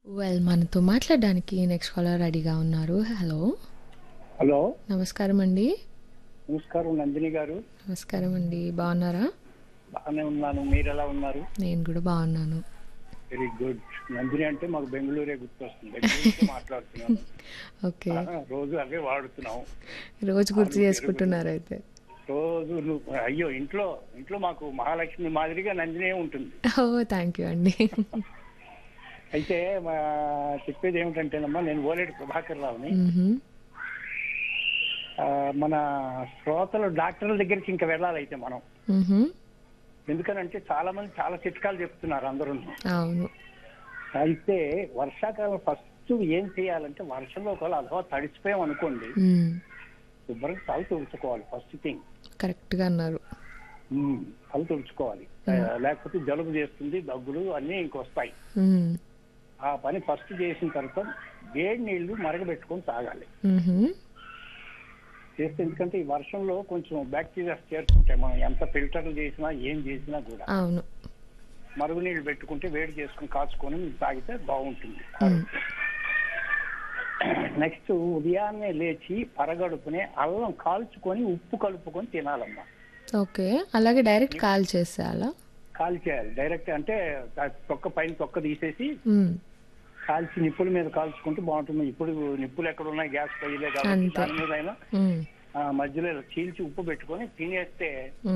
Well మనతో మాట్లాడడానికి next caller రెడీగా ఉన్నారు హలో హలో నమస్కారం అండి నమస్కారం నందిని గారు నమస్కారం అండి బాగున్నారా బాగానే ఉన్నాను మీరు ఎలా ఉన్నారు నేను కూడా బాగున్నాను వెరీ గుడ్ నందిని అంటే మాకు బెంగళూరే గుర్తొస్తుంది బెంగళూరు నుంచి మాట్లాడుతున్నాను ఓకే ఆ, రోజు అవే వాడుతున్నాం రోజు గుర్తు చేసుకుంటున్నారు అయితే రోజు నువ్వు అయ్యో ఇంట్లో ఇంట్లో మాకు మహాలక్ష్మి మాదిరిగా నందినే ఉంటుంది ఓ థ్యాంక్ యూ అండి అయితే మా చెప్పేది ఏమిటంటేనమ్మా నేను ఓలేడు ప్రభాకర్ రావుని మ్మ్హమ్. ఆ, మన శ్రోతలు డాక్టర్ల దగ్గరికి ఇంకా వెళ్ళాలి అయితే మనం మ్మ్హమ్. ఎందుకనంటే చాలా మంది చాలా చిట్కాలు చెప్తున్నారు అందరూ అవును అయితే వర్షాకాలం ఫస్ట్ ఏం చేయాలంటే వర్షంలో ఒకవేళ అదో తడిచిపోయాం అనుకోండి మ్మ్. శుభ్రంగా తల తుడుచుకోవాలి ఫస్ట్ థింగ్ కరెక్ట్గా అన్నారు తల తుడుచుకోవాలి ఆ, లేకపోతే జలుబు చేస్తుంది దగ్గులు అన్నీ ఇంకొస్తాయి మ్మ్. ఆ పని ఫస్ట్ చేసిన తర్వాత వేడి నీళ్లు మరగబెట్టుకొని తాగాలి మ్మ్హమ్. చేస్తే ఎందుకంటే ఈ వర్షంలో కొంచెం బ్యాక్టీరియాస్ చేరుకుంటాయి మనం ఎంత ఫిల్టర్లు చేసినా ఏం చేసినా కూడా అవును మరుగు నీళ్లు పెట్టుకుంటే వేడి చేసుకుని కాచుకొని తాగితే బాగుంటుంది మ్మ్. నెక్స్ట్ ఉదయాన్నే లేచి పరగడుపునే అల్లం కాల్చుకొని ఉప్పు కలుపుకొని తినాలమ్మా ఓకే అలాగే డైరెక్ట్ కాల్ చేసేయాలా కాల్ చేయాలి డైరెక్ట్ అంటే ఆ తొక్క పైన తొక్క తీసేసి మ్మ్. కాల్చి నిప్పుల మీద కాల్చుకుంటే బాగుంటుంది ఇప్పుడు నిప్పులు ఎక్కడ ఉన్నాయి గ్యాస్ పొయ్యిలే కాబట్టి అంతే. దాని మీద అయినా మ్మ్. ఆ, మధ్యలో ఇలా చీల్చి ఉప్పు పెట్టుకొని తినేస్తే